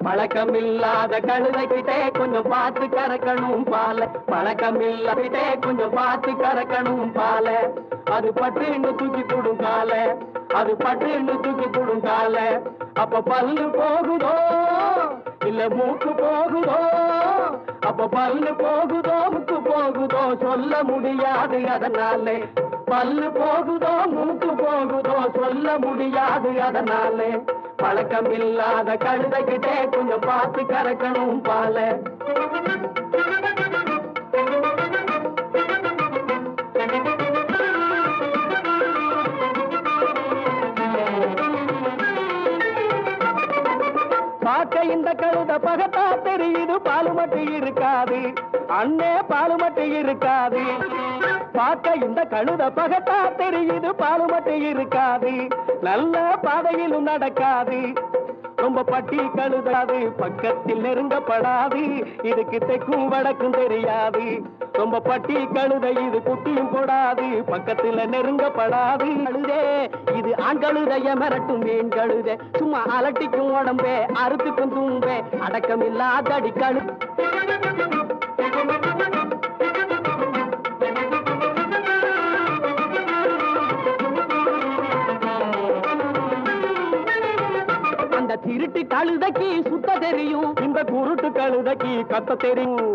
பழக்கம் இல்லாத கழுதைகிட்டே கொஞ்சம் பார்த்து கறக்கணும் பால பழக்கம் இல்லாதே கொஞ்சம் பார்த்து கறக்கணும் பால அது பட்டுன்னு தூக்கி போடும் கால அது பட்டுன்னு தூக்கி போடும் கால அப்ப பல்லு போகுதோ இல்ல மூக்கு போகுதோ அப்ப பல்லு போகுதோ மூக்கு போகுதோ சொல்ல முடியாது அதனாலே பல்லு போகுதோ மூக்கு போகுதோ சொல்ல முடியாது அதனாலே பழக்கம் இல்லாத கழுதைகிட்டே கொஞ்சம் பார்த்து கறக்கணும் பால பார்க்க இந்த கழுத பகத்தா தெரியுது பாலு மட்டும் இருக்காது அண்ணே பாலு மட்டும் இருக்காது பார்க்க இந்த கழுத பகத்தா தெரியுது பாலு மட்டும் இருக்காது நல்ல பாதையிலும் நடக்காது ரொம்ப பட்டி கழுதாது பக்கத்தில் நெருங்கப்படாது இதுக்கு தெக்கும் வடக்கும் தெரியாது ரொம்ப பட்டி கழுத இது குட்டியும் போடாது பக்கத்துல நெருங்கப்படாது கழுதே இது ஆண் கழுதைய மிரட்டும் மீன் கழுதே சும்மா அலட்டிக்கும் உடம்பே அறுத்துக்கும் தும்பே அடக்கம் இல்லாத அடி கழு அந்த திருட்டு கழுதைக்கு சுத்த தெரியும் இந்த குருட்டு கழுதைக்கு கத்த தெரியும்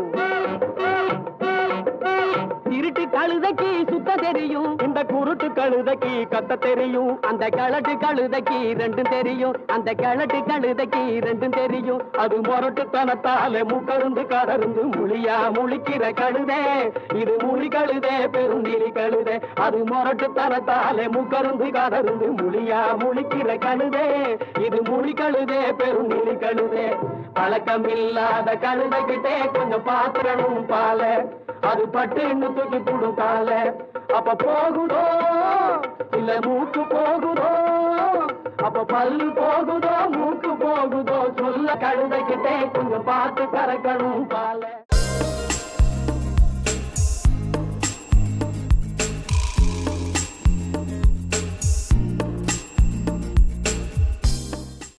திருட்டு கழுதைக்கு சுத்த தெரியும் இந்த குருட்டு கழுதைக்கு கத்த தெரியும் அந்த கிழட்டு கழுதைக்கு ரெண்டும் தெரியும் அந்த கிழட்டு கழுதைக்கு ரெண்டும் தெரியும் அது முரட்டுத்தனத்தால முக்கருந்து கடருந்து முழியா முழிக்கிற கழுதே இது முழி கழுதே பெருந்திரி கழுதே அது முரட்டுத்தனத்தால முக்கருந்து கடருந்து முழியா முழிக்கிற கழுதே இது முழி கழுதே பெருந்திரி கழுதே பழக்கம் இல்லாத கழுதைகிட்டே கொஞ்சம் பாத்திரணும் பால அது பட்டுன்னு தூக்கி போடும் கால அப்ப போகுதோ இல்ல மூக்கு போகுதோ அப்ப பல்லு போகுதோ மூக்கு போகுதோ சொல்ல கழுதைகிட்டே கொஞ்சம் பார்த்து கறக்கணும் பால